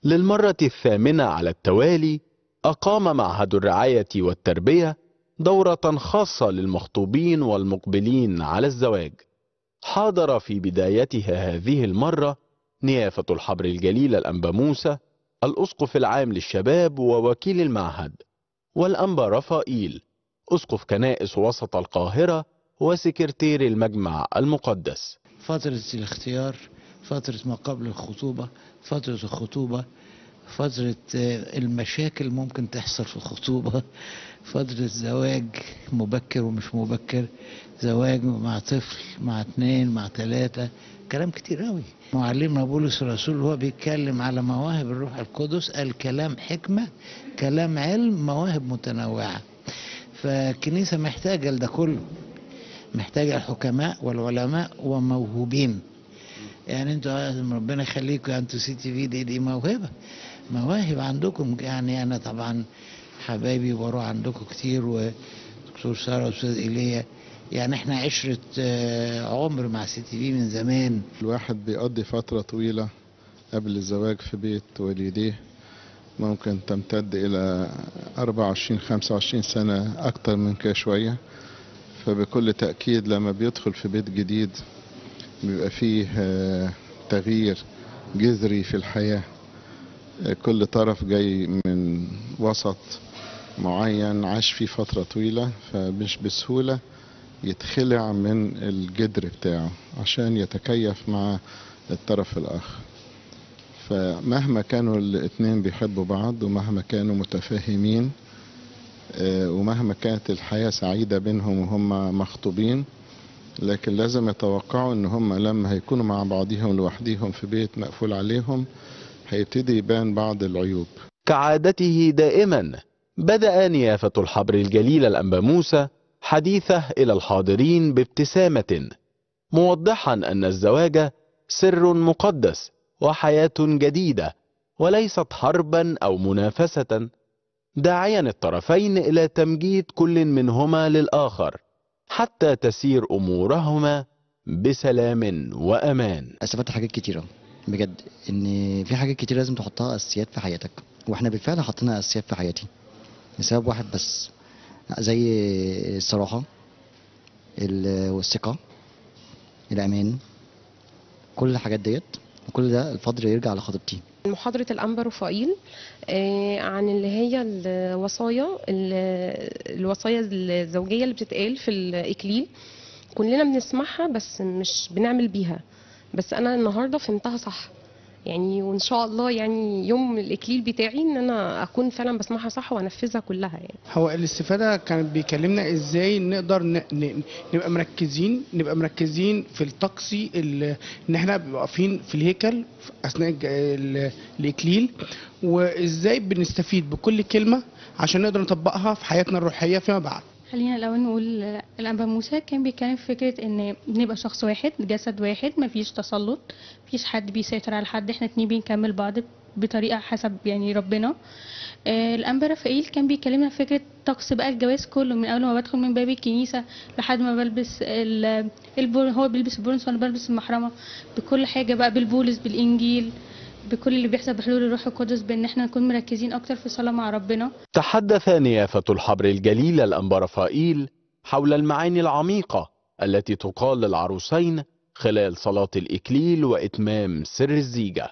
للمرة الثامنة على التوالي أقام معهد الرعاية والتربية دورة خاصة للمخطوبين والمقبلين على الزواج حاضر في بدايتها هذه المرة نيافة الحبر الجليل الأنبا موسى الأسقف العام للشباب ووكيل المعهد والأنبا رفائيل أسقف كنائس وسط القاهرة وسكرتير المجمع المقدس فترة الاختيار فترة ما قبل الخطوبة فترة الخطوبة فترة آه، المشاكل ممكن تحصل في الخطوبة فترة زواج مبكر ومش مبكر زواج مع طفل مع اتنين مع تلاتة كلام كتير قوي معلمنا بولس الرسول هو بيتكلم على مواهب الروح القدس قال كلام حكمة كلام علم مواهب متنوعة فالكنيسة محتاجة لده كله محتاجة الحكماء والعلماء وموهوبين يعني انتوا ربنا يخليكم انتوا سي تي في دي, دي موهبة مواهب عندكم يعني انا طبعا حبايبي بروح عندكم كتير ودكتور سارة واستاذ ايليا يعني احنا عشرة آه، عمر مع سي تي في من زمان الواحد بيقضي فترة طويلة قبل الزواج في بيت والديه ممكن تمتد إلى 24 25 سنة أكتر من كده شوية فبكل تأكيد لما بيدخل في بيت جديد بيبقى فيه آه، تغيير جذري في الحياة آه، كل طرف جاي من وسط معين عاش فيه فترة طويلة فمش بسهولة يتخلع من الجدر بتاعه عشان يتكيف مع الطرف الآخر فمهما كانوا الاتنين بيحبوا بعض ومهما كانوا متفاهمين آه، ومهما كانت الحياة سعيدة بينهم وهم مخطوبين لكن لازم يتوقعوا ان هم لما هيكونوا مع بعضهم لوحديهم في بيت مقفول عليهم هيبتدي يبان بعض العيوب كعادته دائما بدأ نيافة الحبر الجليل الأنبا موسى حديثه إلى الحاضرين بابتسامة موضحا أن الزواج سر مقدس وحياة جديدة وليست حربا أو منافسة داعيا الطرفين إلى تمجيد كل منهما للآخر حتى تسير أمورهما بسلام وأمان استفدت حاجات كتيرة بجد ان في حاجات كتير لازم تحطها اساسيات في حياتك واحنا بالفعل حطينا اساسيات في حياتي لسبب واحد بس زي الصراحة ال- والثقة الأمان كل الحاجات ديت وكل ده الفضل يرجع لخطيبتي محاضرة الأنبا رفائيل آه، عن اللي هي الوصايا ال- الوصايا الزوجية اللي بتتقال في الإكليل كلنا بنسمعها بس مش بنعمل بيها بس أنا النهاردة فهمتها صح يعني وإن شاء الله يعني يوم الإكليل بتاعي إن أنا أكون فعلا بسمعها صح وأنفذها كلها يعني هو الاستفادة كان بيكلمنا ازاي نقدر ن... ن... نبقى مركزين نبقى مركزين في الطقس ال... ان احنا بنبقى واقفين في الهيكل في اثناء الج- ال... الاكليل وازاي بنستفيد بكل كلمة عشان نقدر نطبقها في حياتنا الروحية فيما بعد خلينا الأول نقول الأنبا موسى كان بيتكلم في فكرة إن نبقى شخص واحد جسد واحد مفيش تسلط مفيش حد بيسيطر على حد احنا اتنين بنكمل بعض بطريقة حسب يعني ربنا آه، الأنبا رافائيل كان بيكلمنا في فكرة طقس بقى الجواز كله من أول ما بدخل من باب الكنيسة لحد ما بلبس ال- البور هو بيلبس البورنس وأنا بلبس المحرمة بكل حاجة بقى بالبولس بالإنجيل بكل اللي بيحصل بحلول الروح القدس بإن احنا نكون مركزين أكتر في الصلاة مع ربنا تحدث نيافة الحبر الجليل الأنبا رفائيل حول المعاني العميقة التي تقال للعروسين خلال صلاة الإكليل وإتمام سر الزيجة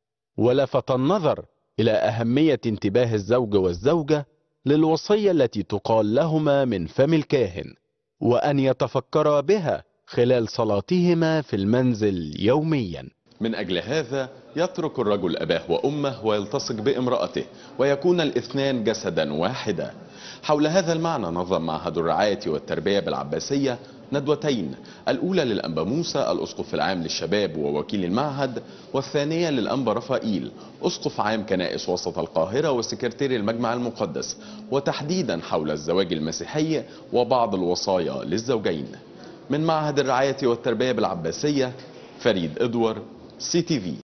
ولفت النظر إلى أهمية انتباه الزوج والزوجة للوصية التي تقال لهما من فم الكاهن وأن يتفكرا بها خلال صلاتهما في المنزل يوميا من أجل هذا يترك الرجل أباه وأمه ويلتصق بامرأته ويكون الاثنان جسدا واحدا حول هذا المعنى نظم معهد الرعاية والتربية بالعباسية ندوتين الأولى للأنبا موسى الأسقف العام للشباب ووكيل المعهد والثانية للأنبا رفائيل أسقف عام كنائس وسط القاهرة وسكرتير المجمع المقدس وتحديدا حول الزواج المسيحي وبعض الوصايا للزوجين من معهد الرعاية والتربية بالعباسية فريد إدوار سي تي في